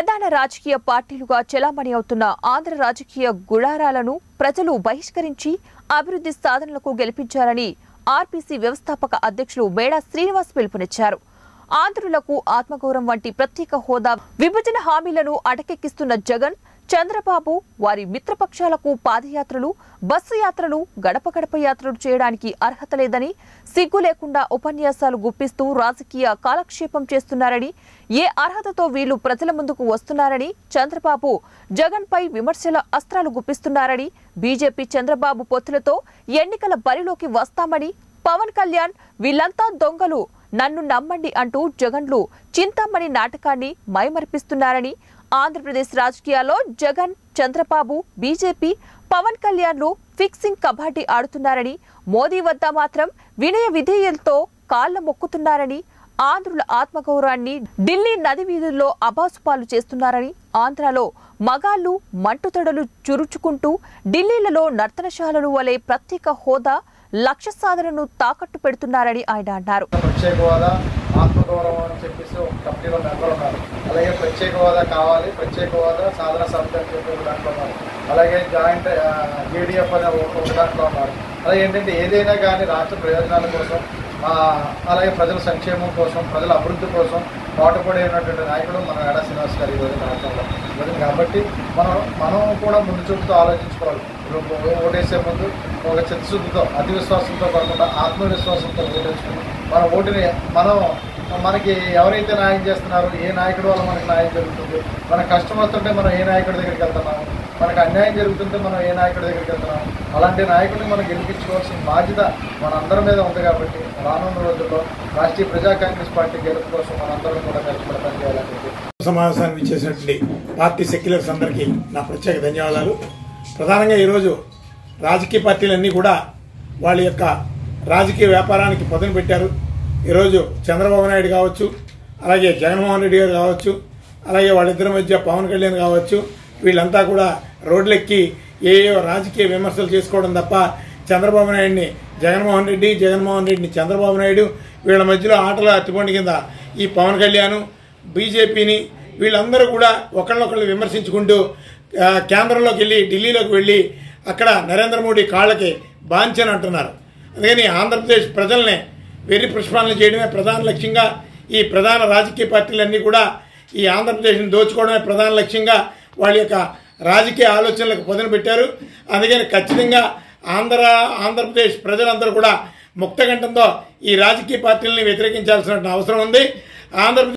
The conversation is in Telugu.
ప్రధాన రాజకీయ పార్టీలుగా చెలామణి అవుతున్న ఆంధ్ర రాజకీయ గుడారాలను ప్రజలు బహిష్కరించి అభివృద్ధి సాధనలకు గెలిపించాలని ఆర్పీసీ వ్యవస్థాపక అధ్యక్షులు మేడా శ్రీనివాస్ పిలుపునిచ్చారు ఆంధ్రులకు ఆత్మగౌరవం వంటి ప్రత్యేక హోదా విభజన హామీలను అటకెక్కిస్తున్న జగన్ చంద్రబాబు వారి మిత్రపక్షాలకు పాదయాత్రలు బస్సు యాత్రలు గడప గడప యాత్రలు చేయడానికి అర్హత లేదని సిగ్గు లేకుండా ఉపన్యాసాలు గుప్పిస్తూ రాజకీయ కాలక్షేపం చేస్తున్నారని ఏ అర్హతతో వీళ్లు ప్రజల ముందుకు వస్తున్నారని చంద్రబాబు జగన్ పై విమర్శల అస్త్రాలు గుప్పిస్తున్నారని బీజేపీ చంద్రబాబు పొత్తులతో ఎన్నికల బరిలోకి వస్తామని పవన్ కళ్యాణ్ వీళ్ళంతా దొంగలు నన్ను నమ్మండి అంటూ జగన్లు చింతామణి నాటకాన్ని మైమరిపిస్తున్నారని ఆంధ్రప్రదేశ్ రాజకీయాల్లో జగన్ చంద్రబాబు బీజేపీ పవన్ కళ్యాణ్లు ఫిక్సింగ్ కబాడీ ఆడుతున్నారని మోదీ వద్ద మాత్రం వినయ విధేయులతో కాళ్ల మొక్కుతున్నారని ఆంధ్రుల ఆత్మగౌరవాన్ని ఢిల్లీ నది వీధుల్లో అబాసుపాలు చేస్తున్నారని ఆంధ్రాలో మగాళ్లు మంటుతడలు చురుచుకుంటూ ఢిల్లీలలో నర్తనశాలలు వలె ప్రత్యేక హోదా లక్ష్య సాధనను తాకట్టు పెడుతున్నారని ఆయన అన్నారు ప్రత్యేక హోదా ఆత్మగౌరవం అని చెప్పేసి ఒక కమిటీలో మెంబర్ ఉన్నారు అలాగే ప్రత్యేక హోదా కావాలి ప్రత్యేక హోదా సాధన సమితి అని చెప్పి ఒక దాంట్లో ఉన్నారు అలాగే జాయింట్ జేడీఎఫ్ అనే ఒక ఒక దాంట్లో ఉన్నారు అలాగే ఏంటంటే ఏదైనా కానీ రాష్ట్ర ప్రయోజనాల కోసం ఆ, అలాగే ప్రజల సంక్షేమం కోసం ప్రజల అభివృద్ధి కోసం పాటుపడి ఉన్నటువంటి నాయకుడు మన ఎడా శ్రీనివాస్ గారు ఈరోజు రాష్ట్రంలో ఈరోజు కాబట్టి మనం మనం కూడా ముందు చూపుతూ ఆలోచించుకోవాలి ఇప్పుడు ఓటేసే ముందు ఒక చిత్తశుద్ధితో అతి విశ్వాసంతో కాకుండా ఆత్మవిశ్వాసంతో ఓటేసుకుని మన ఓటుని మనం మనకి ఎవరైతే న్యాయం చేస్తున్నారో ఏ నాయకుడు వల్ల మనకి న్యాయం జరుగుతుంది మన కష్టం వస్తుంటే మనం ఏ నాయకుడి దగ్గరికి వెళ్తున్నాము మనకు అన్యాయం జరుగుతుంటే మనం ఏ నాయకుడి దగ్గరికి వెళ్తున్నాము అలాంటి నాయకుడిని మనం గెలిపించుకోవాల్సిన బాధ్యత మనందరి మీద ఉంది కాబట్టి రానున్న రోజుల్లో రాష్ట్రీయ ప్రజా కాంగ్రెస్ పార్టీ గెలుపు కోసం మనందరం కూడా కష్టపడి పనిచేయాలని చెప్పి సమావేశానికి ఇచ్చేసినటువంటి పార్టీ సెక్యులర్స్ అందరికీ నా ప్రత్యేక ధన్యవాదాలు ప్రధానంగా ఈరోజు రాజకీయ పార్టీలన్నీ కూడా వాళ్ళ యొక్క రాజకీయ వ్యాపారానికి పదును పెట్టారు ఈరోజు చంద్రబాబు నాయుడు కావచ్చు అలాగే జగన్మోహన్ రెడ్డి గారు కావచ్చు అలాగే వాళ్ళిద్దరి మధ్య పవన్ కళ్యాణ్ కావచ్చు వీళ్ళంతా కూడా రోడ్లెక్కి ఏ ఏ రాజకీయ విమర్శలు చేసుకోవడం తప్ప చంద్రబాబు నాయుడిని జగన్మోహన్ రెడ్డి జగన్మోహన్ రెడ్డిని చంద్రబాబు నాయుడు వీళ్ళ మధ్యలో ఆటల అట్టుబండి కింద ఈ పవన్ కళ్యాణ్ బీజేపీని వీళ్ళందరూ కూడా ఒకళ్ళనొకళ్ళు విమర్శించుకుంటూ ఆ, కేంద్రంలోకి వెళ్ళి ఢిల్లీలోకి వెళ్ళి అక్కడ నరేంద్ర మోడీ కాళ్ళకి బాంచని అంటున్నారు అందుకని ఆంధ్రప్రదేశ్ ప్రజల్ని వెర్రి పుష్పాలను చేయడమే ప్రధాన లక్ష్యంగా ఈ ప్రధాన రాజకీయ పార్టీలన్నీ కూడా ఈ ఆంధ్రప్రదేశ్ని దోచుకోవడమే ప్రధాన లక్ష్యంగా వాళ్ళ యొక్క రాజకీయ ఆలోచనలకు పదును పెట్టారు అందుకని ఖచ్చితంగా ఆంధ్ర ఆంధ్రప్రదేశ్ ప్రజలందరూ కూడా ముక్తకంఠంతో ఈ రాజకీయ పార్టీలని వ్యతిరేకించాల్సిన అవసరం ఉంది ఆంధ్రప్రదేశ్